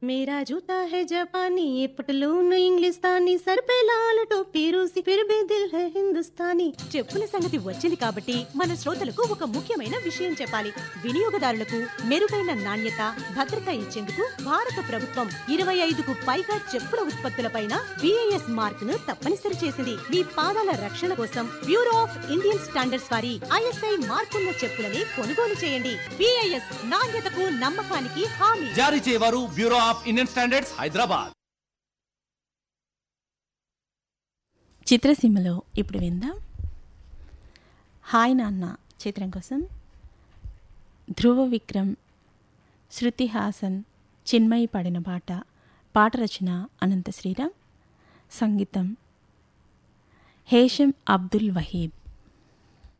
मेरा जूता है जापानी ये पटलून इंग्लिस्तानी सर पे लाल टोपी रूसी फिर भी दिल है हिंदुस्तानी చెప్పుల సంగతి వచ్చింది కాబట్టి మన శ్రోతలకు ఒక ముఖ్యమైన విషయం చెప్పాలి వినియోగదారులకు మెరుగైన నాణ్యత భద్రత ఇచ్చేందుకు భారత ప్రభుత్వం ఇరవై ఐదుకు పైగా చెప్పుల ఉత్పత్తులపైన బిఐఎస్ మార్క్ ను తప్పనిసరి చేసింది మీ పాదాల రక్షణ కోసం బ్యూరో ఆఫ్ ఇండియన్ స్టాండర్డ్స్ వారి ఐఎస్ఐ మార్కున్న చెప్పులని కొనుగోలు చేయండి బిఐఎస్ నాణ్యతకు నమ్మకానికి హామీ జారీ చేయవారు Bureau of Indian Standards Hyderabad చిత్రసీమలో ఇప్పుడు విందాం హాయ్ నాన్న చిత్రం కోసం ధ్రువ విక్రమ్ శృతి హాసన్ చిన్మయి పాడిన పాట పాట రచన అనంత శ్రీరామ్ సంగీతం హేషం అబ్దుల్ వహీద్